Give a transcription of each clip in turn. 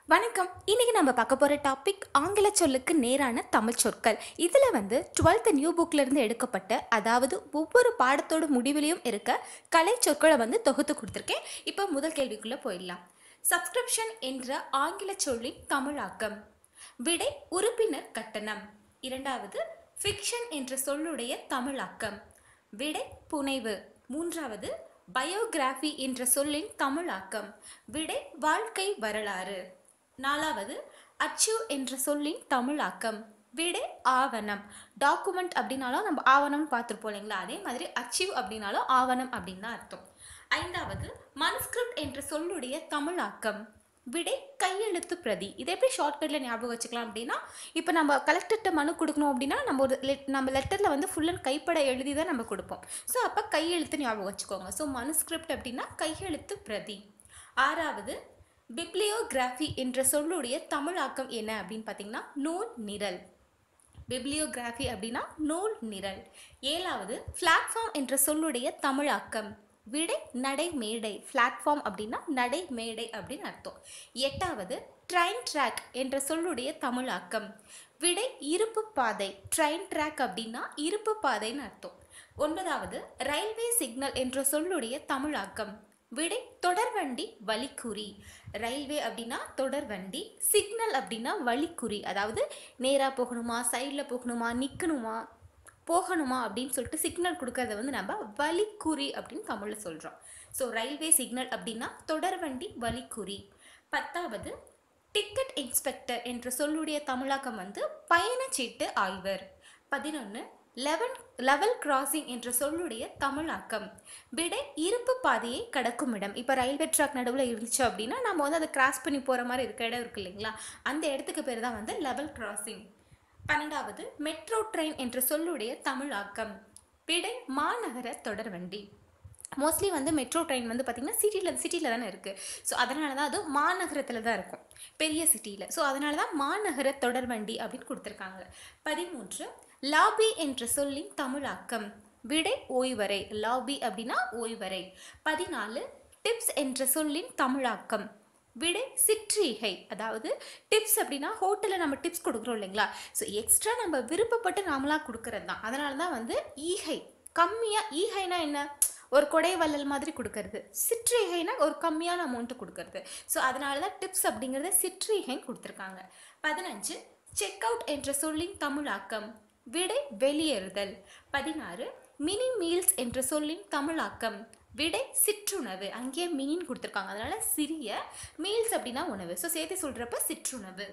வணக்கம் இன்னைக்கு நம்ம பார்க்க போகிற டாபிக் ஆங்கில சொல்லுக்கு நேரான தமிழ் சொற்கள் இதில் வந்து டுவெல்த் நியூ புக்ல இருந்து எடுக்கப்பட்ட அதாவது ஒவ்வொரு பாடத்தோட முடிவிலையும் இருக்க கலை சொற்களை வந்து தொகுத்து கொடுத்துருக்கேன் இப்போ முதல் கேள்விக்குள்ளே போயிடலாம் சப்ஸ்கிரிப்ஷன் என்ற ஆங்கில சொல்லின் தமிழாக்கம் விடை உறுப்பினர் கட்டணம் இரண்டாவது ஃபிக்ஷன் என்ற சொல்லுடைய தமிழாக்கம் விடை புனைவு மூன்றாவது பயோகிராஃபி என்ற சொல்லின் தமிழாக்கம் விடை வாழ்க்கை வரலாறு நாலாவது அச்சீவ் என்ற சொல்லின் தமிழாக்கம் விடை ஆவணம் டாக்குமெண்ட் அப்படின்னாலும் நம்ம ஆவணம் பார்த்துருப்போம் இல்லைங்களா அதே மாதிரி அச்சீவ் அப்படின்னாலும் ஆவணம் அப்படின்னு தான் அர்த்தம் ஐந்தாவது மனுஸ்கிரிப்ட் என்ற சொல்லுடைய தமிழாக்கம் விடை கையெழுத்து பிரதி இதை எப்படி ஷார்ட்கட்டில் ஞாபகம் வச்சுக்கலாம் அப்படின்னா இப்போ நம்ம கலெக்டர்கிட்ட மனு கொடுக்கணும் அப்படின்னா நம்ம ஒரு let- நம்ம லெட்டரில் வந்து ஃபுல் அண்ட் கைப்பட எழுதி தான் நம்ம கொடுப்போம் ஸோ அப்போ கையெழுத்து ஞாபகம் வச்சுக்கோங்க ஸோ மனுஸ்கிரிப்ட் அப்படின்னா கையெழுத்து பிரதி ஆறாவது பிப்ளியோகிராஃபி என்ற சொல்லுடைய தமிழாக்கம் என்ன அப்படின்னு பார்த்தீங்கன்னா நூல் நிரல் பிப்ளியோகிராஃபி அப்படின்னா நூல் நிரல் ஏழாவது பிளாட்ஃபார்ம் என்ற சொல்லுடைய தமிழாக்கம் விடை நடை மேடை பிளாட்ஃபார்ம் அப்படின்னா நடை மேடை அப்படின்னு அர்த்தம் எட்டாவது ட்ரெயின் ட்ராக் என்ற சொல்லுடைய தமிழாக்கம் விடை இருப்பு பாதை ட்ரெயின் ட்ராக் அப்படின்னா இருப்பு பாதைன்னு அர்த்தம் ஒன்பதாவது ரயில்வே சிக்னல் என்ற சொல்லுடைய தமிழாக்கம் விடை தொடர்வண்டி வழிக்குறி ரயில்வே அப்படின்னா தொடர்வண்டி சிக்னல் அப்படின்னா வழிக்குறி அதாவது நேராக போகணுமா சைடில் போகணுமா நிற்கணுமா போகணுமா அப்படின்னு சொல்லிட்டு சிக்னல் கொடுக்கறத வந்து நம்ம வழிக்குறி அப்படின்னு தமிழில் சொல்கிறோம் ஸோ ரயில்வே சிக்னல் அப்படின்னா தொடர்வண்டி வழிக்குறி பத்தாவது டிக்கெட் இன்ஸ்பெக்டர் என்ற சொல்லுடைய தமிழாக்கம் வந்து பயணச்சீட்டு ஆய்வர் பதினொன்று லெவன் லெவல் கிராசிங் என்ற சொல்லுடைய தமிழாக்கம் விடை இருப்பு பாதையை கடக்கும் இடம் இப்போ ரயில்வே ட்ராக் நடுவில் இருந்துச்சு அப்படின்னா நம்ம வந்து அதை கிராஸ் பண்ணி போகிற மாதிரி இருக்க இடம் இருக்கு இல்லைங்களா அந்த இடத்துக்கு பேர் தான் வந்து லெவல் கிராசிங் பன்னெண்டாவது மெட்ரோ ட்ரெயின் என்ற சொல்லுடைய தமிழாக்கம் விடை மாநகர தொடர்வண்டி மோஸ்ட்லி வந்து மெட்ரோ ட்ரெயின் வந்து பார்த்திங்கன்னா சிட்டியில் சிட்டியில் தானே இருக்குது ஸோ அதனால தான் அது மாநகரத்தில் தான் இருக்கும் பெரிய சிட்டியில் ஸோ அதனால தான் மாநகர தொடர்வண்டி அப்படின்னு கொடுத்துருக்காங்க பதிமூன்று லாபி என்ற சொல்லின் தமிழாக்கம் விடை ஓய்வறை லாபி அப்படின்னா ஓய்வறை பதினாலு டிப்ஸ் என்ற சொல்லின் தமிழாக்கம் விடை சிற்றீகை அதாவது டிப்ஸ் அப்படின்னா ஹோட்டலில் நம்ம டிப்ஸ் கொடுக்குறோம் இல்லைங்களா ஸோ எக்ஸ்ட்ரா நம்ம விருப்பப்பட்டு நாமளாக கொடுக்கறது தான் அதனால தான் வந்து ஈகை கம்மியாக ஈகைனா என்ன ஒரு கொடை வள்ளல் மாதிரி கொடுக்கறது சிற்றீகைனா ஒரு கம்மியான அமௌண்ட்டு கொடுக்கறது ஸோ அதனால தான் டிப்ஸ் அப்படிங்கிறத சிற்றீகைன்னு கொடுத்துருக்காங்க பதினஞ்சு செக் அவுட் என்ற சொல்லின் தமிழாக்கம் விடை வெளியேறுதல் பதினாறு மினி மீல்ஸ் என்ற சொல்லின் தமிழாக்கம் விடை சிற்றுணவு அங்கேயே மினின்னு கொடுத்துருக்காங்க அதனால சிறிய மீல்ஸ் அப்படின்னா உணவு ஸோ சேர்த்து சொல்கிறப்ப சிற்றுணவு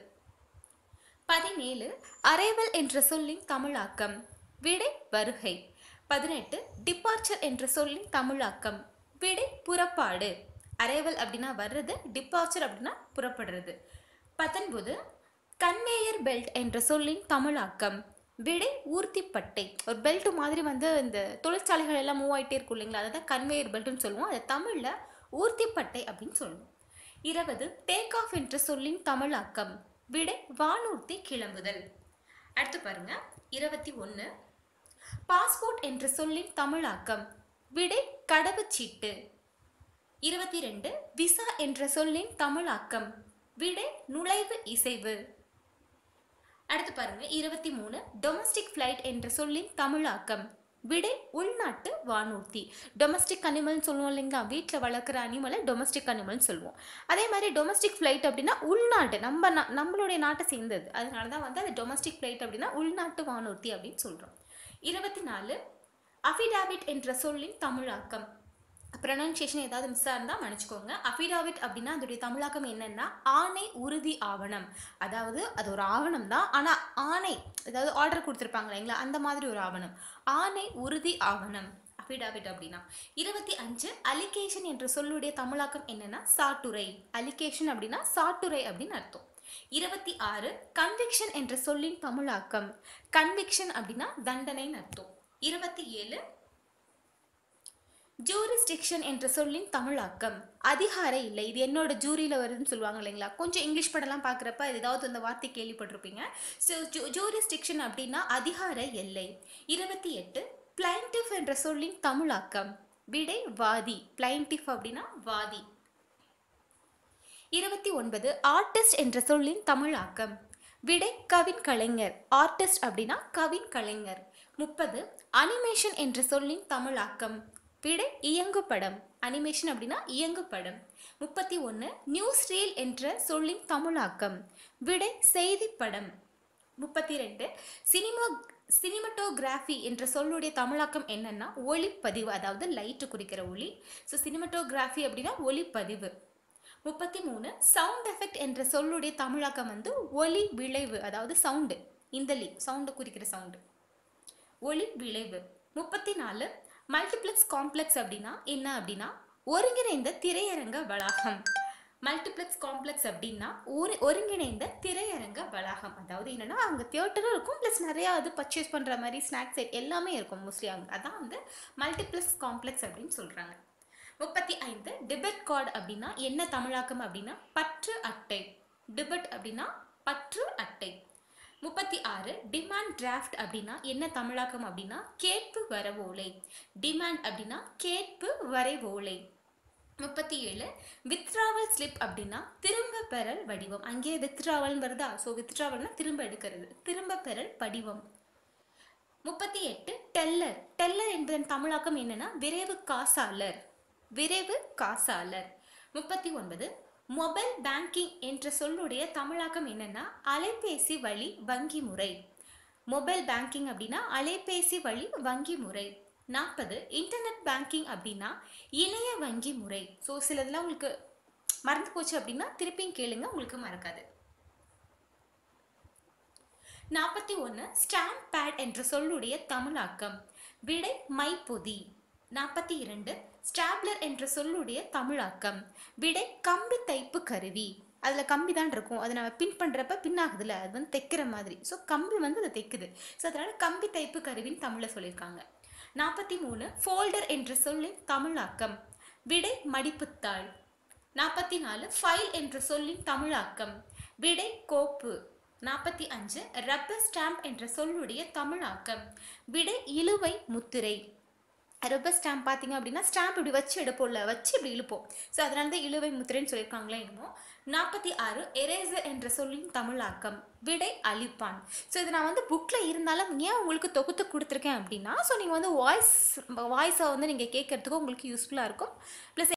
பதினேழு அரைவல் என்ற சொல்லின் தமிழாக்கம் விடை வருகை பதினெட்டு டிபார்ச்சர் என்ற சொல்லின் தமிழாக்கம் விடை புறப்பாடு அரைவல் அப்படின்னா வர்றது டிபார்ச்சர் அப்படின்னா புறப்படுறது பத்தொன்பது கன்வேயர் பெல்ட் என்ற சொல்லின் தமிழாக்கம் விடை ஊர்த்திப்பட்டை ஒரு பெல்ட் மாதிரி வந்து இந்த தொழிற்சாலைகள் எல்லாம் மூவ் ஆகிட்டே இருக்கும் இல்லைங்களா அதை தான் கன்வேயர் பெல்ட்னு சொல்லுவோம் அதை தமிழில் ஊர்த்திப்பட்டை அப்படின்னு சொல்லுவோம் இருபது டேக் ஆஃப் என்ற சொல்லின் தமிழாக்கம் விடை வானூர்த்தி கிளம்புதல் அடுத்து பாருங்க இருபத்தி ஒன்று பாஸ்போர்ட் என்ற சொல்லின் தமிழாக்கம் விடை கடவுச்சீட்டு இருபத்தி ரெண்டு விசா என்ற சொல்லின் தமிழாக்கம் விடை நுழைவு இசைவு அடுத்து பாருங்க இருபத்தி மூணு டொமஸ்டிக் ஃப்ளைட் என்ற சொல்லின் தமிழாக்கம் விடை உள்நாட்டு வானூர்த்தி டொமஸ்டிக் அனிமல்னு சொல்லுவோம் இல்லைங்களா வீட்டில் வளர்க்குற அனிமலை டொமஸ்டிக் அனிமல்னு சொல்லுவோம் அதே மாதிரி டொமஸ்டிக் ஃப்ளைட் அப்படின்னா உள்நாட்டு நம்ம நா- நம்மளுடைய நாட்டை சேர்ந்தது அதனால தான் வந்து அது டொமஸ்டிக் ஃப்ளைட் அப்படின்னா உள்நாட்டு வானூர்த்தி அப்படின்னு சொல்கிறோம் இருபத்தி நாலு அஃபிடாவிட் என்ற சொல்லின் தமிழாக்கம் ப்ரொனன்சியேஷன் ஏதாவது மிஸ்ஸாக இருந்தால் மன்னிச்சுக்கோங்க அஃபிடாவிட் அப்படின்னா அதோடைய தமிழாக்கம் என்னன்னா ஆணை உறுதி ஆவணம் அதாவது அது ஒரு ஆவணம் தான் ஆனால் ஆணை அதாவது ஆர்டர் கொடுத்துருப்பாங்க இல்லைங்களா அந்த மாதிரி ஒரு ஆவணம் ஆணை உறுதி ஆவணம் அஃபிடாவிட் அப்படின்னா இருபத்தி அஞ்சு அலிகேஷன் என்ற சொல்லுடைய தமிழாக்கம் என்னன்னா சாட்டுரை அலிகேஷன் அப்படின்னா சாட்டுரை அப்படின்னு அர்த்தம் இருபத்தி ஆறு கன்விக்ஷன் என்ற சொல்லின் தமிழாக்கம் கன்விக்ஷன் அப்படின்னா தண்டனைன்னு அர்த்தம் இருபத்தி ஏழு ஜூரிஸ்டிக்ஷன் என்ற சொல்லின் தமிழாக்கம் அதிகார இல்லை இது என்னோட ஜூரியில் வருதுன்னு சொல்லுவாங்க இல்லைங்களா கொஞ்சம் இங்கிலீஷ் படம்லாம் பார்க்குறப்ப ஏதாவது அந்த வார்த்தை கேள்விப்பட்டிருப்பீங்க ஸோ ஜூ ஜூரிஸ்டிக்ஷன் அப்படின்னா அதிகார எல்லை இருபத்தி எட்டு பிளைண்டிஃப் என்ற சொல்லின் தமிழாக்கம் விடை வாதி பிளைண்டிஃப் அப்படின்னா வாதி இருபத்தி ஒன்பது ஆர்டிஸ்ட் என்ற சொல்லின் தமிழாக்கம் விடை கவின் கலைஞர் ஆர்டிஸ்ட் அப்படின்னா கவின் கலைஞர் முப்பது அனிமேஷன் என்ற சொல்லின் தமிழாக்கம் விடை இயங்கு படம் அனிமேஷன் அப்படின்னா இயங்கு படம் முப்பத்தி ஒன்று நியூஸ் ரீல் என்ற சொல்லின் தமிழாக்கம் விடை செய்தி படம் முப்பத்தி ரெண்டு சினிமா சினிமட்டோகிராஃபி என்ற சொல்லுடைய தமிழாக்கம் என்னன்னா ஒளிப்பதிவு அதாவது லைட்டு குறிக்கிற ஒளி ஸோ சினிமட்டோகிராஃபி அப்படின்னா ஒளிப்பதிவு முப்பத்தி மூணு சவுண்ட் எஃபெக்ட் என்ற சொல்லுடைய தமிழாக்கம் வந்து ஒலி விளைவு அதாவது சவுண்டு இந்தலி சவுண்டை குறிக்கிற சவுண்டு ஒளி விளைவு முப்பத்தி நாலு மல்டிப்ளெக்ஸ் காம்ப்ளெக்ஸ் அப்படின்னா என்ன அப்படின்னா ஒருங்கிணைந்த திரையரங்க வளாகம் மல்டிப்ளெக்ஸ் காம்ப்ளெக்ஸ் அப்படின்னா ஒரு ஒருங்கிணைந்த திரையரங்க வளாகம் அதாவது என்னன்னா அங்கே தியேட்டரும் இருக்கும் ப்ளஸ் நிறையா அது பர்ச்சேஸ் பண்ணுற மாதிரி ஸ்நாக்ஸ் செட் எல்லாமே இருக்கும் மோஸ்ட்லி அங்கே அதான் வந்து மல்டிப்ளெக்ஸ் காம்ப்ளெக்ஸ் அப்படின்னு சொல்கிறாங்க முப்பத்தி ஐந்து டிபெட் கார்டு அப்படின்னா என்ன தமிழாக்கம் அப்படின்னா பற்று அட்டை டிபெட் அப்படின்னா பற்று அட்டை முப்பத்தி ஆறு டிமாண்ட் டிராஃப்ட் அப்படின்னா என்ன தமிழாக்கம் அப்படின்னா கேட்பு வரவோலை டிமாண்ட் அப்படின்னா கேட்பு வரைவோலை முப்பத்தி ஏழு வித்ராவல் ஸ்லிப் அப்படின்னா திரும்ப பெறல் வடிவம் அங்கேயே வித்ராவல் வருதா ஸோ வித்ராவல்னா திரும்ப எடுக்கிறது திரும்ப பெறல் படிவம் முப்பத்தி எட்டு டெல்லர் டெல்லர் என்பதன் தமிழாக்கம் என்னன்னா விரைவு காசாளர் விரைவு காசாளர் முப்பத்தி ஒன்பது மொபைல் பேங்கிங் என்ற சொல்லுடைய தமிழாக்கம் என்னன்னா அலைபேசி வழி வங்கி முறை மொபைல் பேங்கிங் அப்படின்னா அலைபேசி வழி வங்கி முறை நாற்பது இன்டர்நெட் பேங்கிங் அப்படின்னா இணைய வங்கி முறை ஸோ சிலதெல்லாம் உங்களுக்கு மறந்து போச்சு அப்படின்னா திருப்பியும் கேளுங்க உங்களுக்கு மறக்காது நாற்பத்தி ஒன்று ஸ்டாம்ப் பேட் என்ற சொல்லுடைய தமிழாக்கம் விடை மைப்பொதி நாற்பத்தி இரண்டு ஸ்டாப்லர் என்ற சொல்லுடைய தமிழாக்கம் விடை கம்பி தைப்பு கருவி அதில் கம்பி தான் இருக்கும் அதை நம்ம பின் பண்ணுறப்ப பின் ஆகுதுல்ல அது வந்து தைக்கிற மாதிரி ஸோ கம்பி வந்து அதை தைக்குது ஸோ அதனால் கம்பி தைப்பு கருவின்னு தமிழில் சொல்லியிருக்காங்க நாற்பத்தி மூணு ஃபோல்டர் என்ற சொல்லின் தமிழாக்கம் விடை மடிப்புத்தாள் நாற்பத்தி நாலு ஃபைல் என்ற சொல்லின் தமிழாக்கம் விடை கோப்பு நாற்பத்தி அஞ்சு ரப்பர் ஸ்டாம்ப் என்ற சொல்லுடைய தமிழாக்கம் விடை இழுவை முத்திரை ரப்பர் ஸ்டாம்ப் பார்த்தீங்க அப்படின்னா ஸ்டாம்ப் இப்படி வச்சு எடுப்போம்ல வச்சு இப்படி இழுப்போம் ஸோ அதனால தான் இழுவை முத்திரைன்னு சொல்லியிருக்காங்களே என்னமோ நாற்பத்தி ஆறு எரேசர் என்ற சொல்லின் தமிழாக்கம் விடை அழிப்பான் ஸோ இது நான் வந்து புக்கில் இருந்தாலும் ஏன் உங்களுக்கு தொகுத்து கொடுத்துருக்கேன் அப்படின்னா ஸோ நீங்கள் வந்து வாய்ஸ் வாய்ஸை வந்து நீங்கள் கேட்கறதுக்கு உங்களுக்கு யூஸ்ஃபுல்லாக இருக்கும் ப்ளஸ்